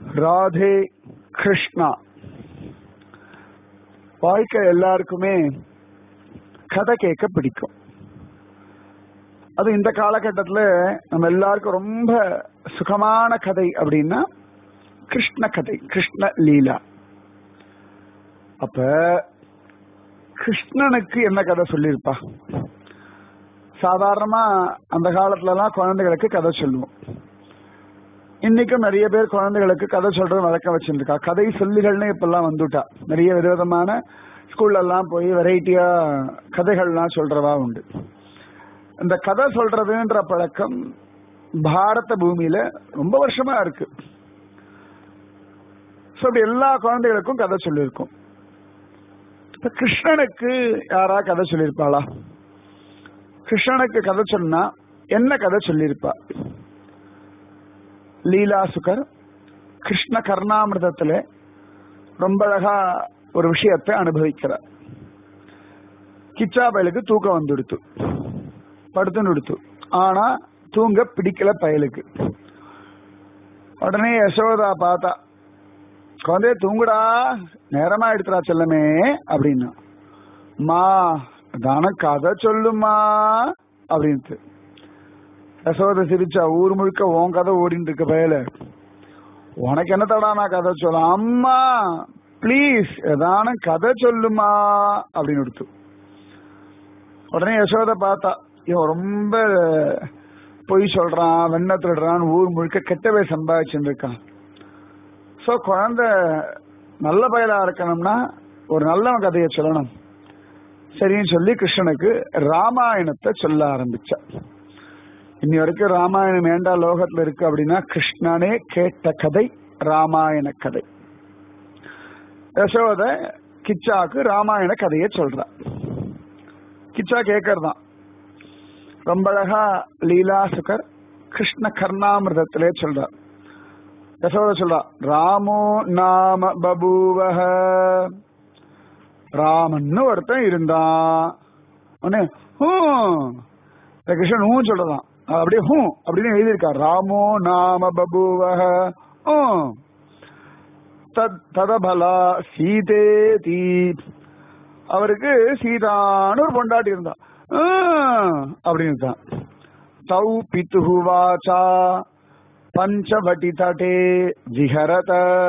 ராதே கிருஷ்ணா வாழ்க்கை எல்லாருக்குமே கதை கேட்க பிடிக்கும் அது இந்த காலகட்டத்தில் நம்ம எல்லாருக்கும் ரொம்ப சுகமான கதை அப்படின்னா கிருஷ்ண கதை கிருஷ்ண லீலா அப்ப கிருஷ்ணனுக்கு என்ன கதை சொல்லியிருப்பா சாதாரணமா அந்த காலத்துல எல்லாம் குழந்தைகளுக்கு கதை சொல்லுவோம் இன்னைக்கும் நிறைய பேர் குழந்தைகளுக்கு கதை சொல்றது வழக்கம் வச்சிருக்கா கதை சொல்லிகள்னு இப்பெல்லாம் வந்துட்டா நிறைய விதவிதமான ஸ்கூல்ல எல்லாம் போய் வெரைட்டியா கதைகள்லாம் சொல்றவா உண்டு இந்த கதை சொல்றதுன்ற பழக்கம் பாரத பூமியில ரொம்ப வருஷமா இருக்கு ஸோ அப்படி எல்லா குழந்தைகளுக்கும் கதை சொல்லியிருக்கும் இப்ப கிருஷ்ணனுக்கு யாரா கதை சொல்லியிருப்பாளா கிருஷ்ணனுக்கு கதை சொன்னா என்ன கதை சொல்லியிருப்பா லீலாசுகர் கிருஷ்ண கர்ணாமிரதத்துல ரொம்ப அழகா ஒரு விஷயத்தை அனுபவிக்கிறார் கிச்சா பயலுக்கு தூக்கம் வந்துடுத்து படுத்துன்னு எடுத்து ஆனா தூங்க பிடிக்கல பயலுக்கு உடனே யசோதா பார்த்தா குழந்தைய தூங்குடா நேரமா எடுத்துடா செல்லமே அப்படின்னா மா தான கதை சொல்லுமா அப்படின்ட்டு யசோத சிரிச்சா ஊர் முழுக்க உன் கதை ஓடிட்டு இருக்க பயல உனக்கு என்ன தடா நான் கதை சொல்ல அம்மா ப்ளீஸ் ஏதான கதை சொல்லுமா அப்படின்னு எடுத்து உடனே யசோத பார்த்தா இவன் ரொம்ப பொய் சொல்றான் வெண்ண திருடுறான் ஊர் முழுக்க கெட்டவே சம்பாதிச்சுட்டு இருக்கான் ஸோ குழந்தை நல்ல பயலா இருக்கணும்னா ஒரு நல்லவன் கதையை சொல்லணும் சரின்னு சொல்லி கிருஷ்ணனுக்கு ராமாயணத்தை சொல்ல ஆரம்பிச்சா இன்னி வரைக்கும் ராமாயணம் ஏண்டா லோகத்துல இருக்கு அப்படின்னா கிருஷ்ணனே கேட்ட கதை ராமாயண கதை யசோத கிச்சாக்கு ராமாயண கதையை சொல்றா கிச்சா கேட்கறதான் ரொம்ப அழகா லீலாசுகர் கிருஷ்ண கர்ணாமிரதத்திலே சொல்றார் யசோத சொல்றா ராமோ நாம பபூவஹ ராமன்னு ஒருத்தன் இருந்தான் உடனே ஹூ கிருஷ்ணன் ஹூ சொல்றதான் அப்படியே ஹூ அப்படின்னு எழுதியிருக்கார் ராமோ நாம பபூவஹ ஹூ ததபலா சீதேதி அவருக்கு சீதான்னு ஒரு பொண்டாட்டி இருந்தா அப்படின்னு தான் தௌ பித்து வாச்சா பஞ்சவட்டி தட்டே விஹரத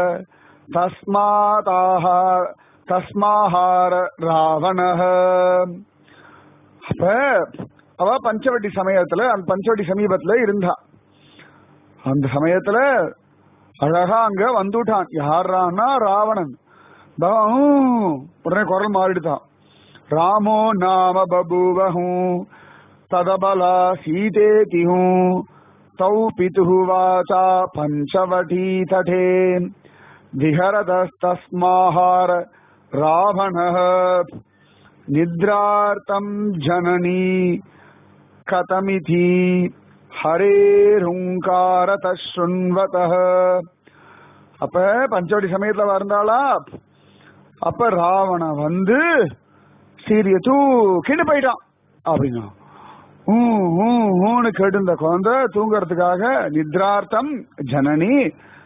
தஸ்மாதாக தஸ்மாஹார ராவண அப்ப அவ பஞ்சவட்டி சமயத்துல அந்த பஞ்சவட்டி சமீபத்துல இருந்தா அந்த சமயத்துல அழகா அங்க வந்துட்டான் யாரான்னா ராவணன் உடனே குரல் மாறிடுதான் ராமோ நாம பபூவஹூ ததபலா சீதேதி தௌ பிது வாச்சா பஞ்சவட்டி தடே விஹரதஸ்தஸ்மாஹார ராவண நித்ரார்த்தம் ஜனனி கதமிதி ஹரேருங்காரத சுண்வத அப்ப பஞ்சவடி சமயத்துல வந்தாளா அப்ப ராவண வந்து சீரிய தூக்கிட்டு போயிட்டான் அப்படின்னா ஊன்னு கேட்டு இந்த குழந்தை தூங்குறதுக்காக நித்ரார்த்தம் ஜனனி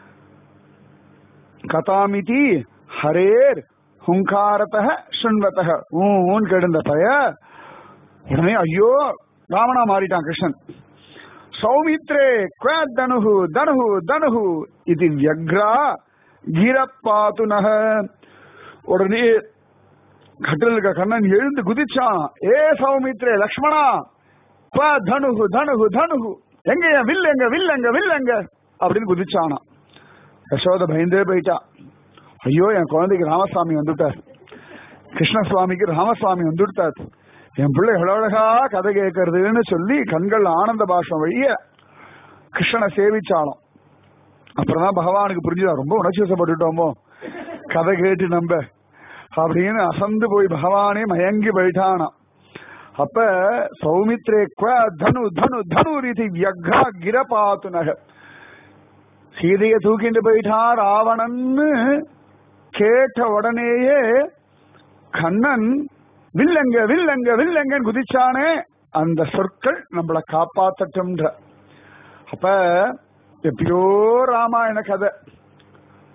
கதாமிதி ஹரேர் ஹுங்காரத சுண்வத ஊன்னு கேட்டு பய உடனே ஐயோ ராவணா மாறிட்டான் கிருஷ்ணன் சௌமித்ரே குவ தனுஹு தனுஹு தனுஹு இது வியக்ரா கீரப்பாத்துனக உடனே கட்டில் இருக்க கண்ணன் எழுந்து குதிச்சான் ஏ சௌமித்ரே லக்ஷ்மணா ப தனுகு தனுகு தனுகு எங்க என் வில் எங்க வில் எங்க வில் எங்க அப்படின்னு குதிச்சானா யசோத பயந்தே போயிட்டா ஐயோ என் குழந்தைக்கு ராமசாமி வந்துட்டார் கிருஷ்ணசுவாமிக்கு ராமசாமி வந்துட்டார் என் பிள்ளை எவ்வளவு அழகா கதை கேட்கறதுன்னு சொல்லி கண்கள் ஆனந்த பாஷம் வழிய கிருஷ்ணனை சேவிச்சாலும் அப்புறம் தான் பகவானுக்கு புரிஞ்சுதா ரொம்ப உணர்ச்சி வசப்பட்டுட்டோமோ கதை கேட்டு நம்ப அப்படின்னு அசந்து போய் பகவானே மயங்கி போயிட்டானா அப்ப சௌமித்ரே குவ தனு தனு தனு ரீதி வியக்ரா கிரபாத்துனக சீதைய தூக்கிட்டு போயிட்டான் ராவணன்னு கேட்ட உடனேயே கண்ணன் வில்லங்க வில்லங்க வில்லங்கன்னு குதிச்சானே அந்த சொற்கள் நம்மளை காப்பாத்தட்டும்ன்ற அப்ப எப்பயோ ராமாயண கதை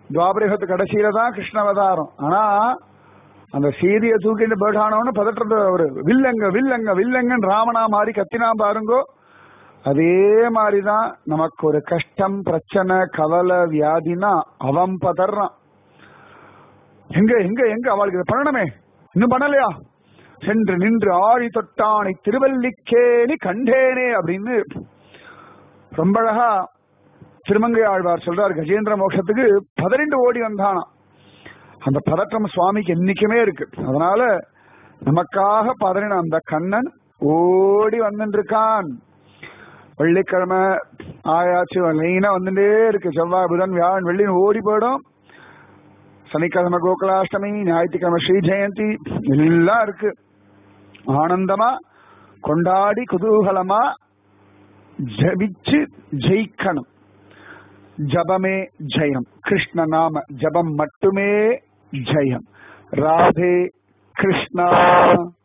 துவாபரகத்து கடைசியில தான் கிருஷ்ணவதாரம் ஆனா அந்த சீதையை தூக்கிட்டு போயிட்டானோன்னு பதற்றத்தை ஒரு வில்லங்க வில்லங்க வில்லங்கன்னு ராமனா மாறி கத்தினா பாருங்கோ அதே மாதிரிதான் நமக்கு ஒரு கஷ்டம் பிரச்சனை கவலை வியாதினா அவன் பதறான் எங்க எங்க எங்க அவளுக்கு இதை பண்ணணுமே இன்னும் பண்ணலையா சென்று நின்று ஆழி தொட்டானை திருவல்லிக்கேணி கண்டேனே அப்படின்னு ரொம்ப அழகா திருமங்கை ஆழ்வார் சொல்றார் கஜேந்திர மோட்சத்துக்கு பதறிண்டு ஓடி வந்தானாம் அந்த பதற்றம் சுவாமிக்கு என்னைக்குமே இருக்கு அதனால நமக்காக பதறின அந்த கண்ணன் ஓடி வந்துட்டு இருக்கான் வெள்ளிக்கிழமை ஆயாச்சு லைனா வந்துட்டே இருக்கு செவ்வாய் புதன் வியாழன் வெள்ளின்னு ஓடி போயிடும் சனிக்கிழமை கோகுலாஷ்டமி ஞாயிற்றுக்கிழமை ஸ்ரீ ஜெயந்தி எல்லாம் இருக்கு ஆனந்தமா கொண்டாடி குதூகலமா ஜபிச்சு ஜெயிக்கணும் ஜபமே ஜெயம் கிருஷ்ண நாம ஜபம் மட்டுமே ஜெயம் ராதே கிருஷ்ணா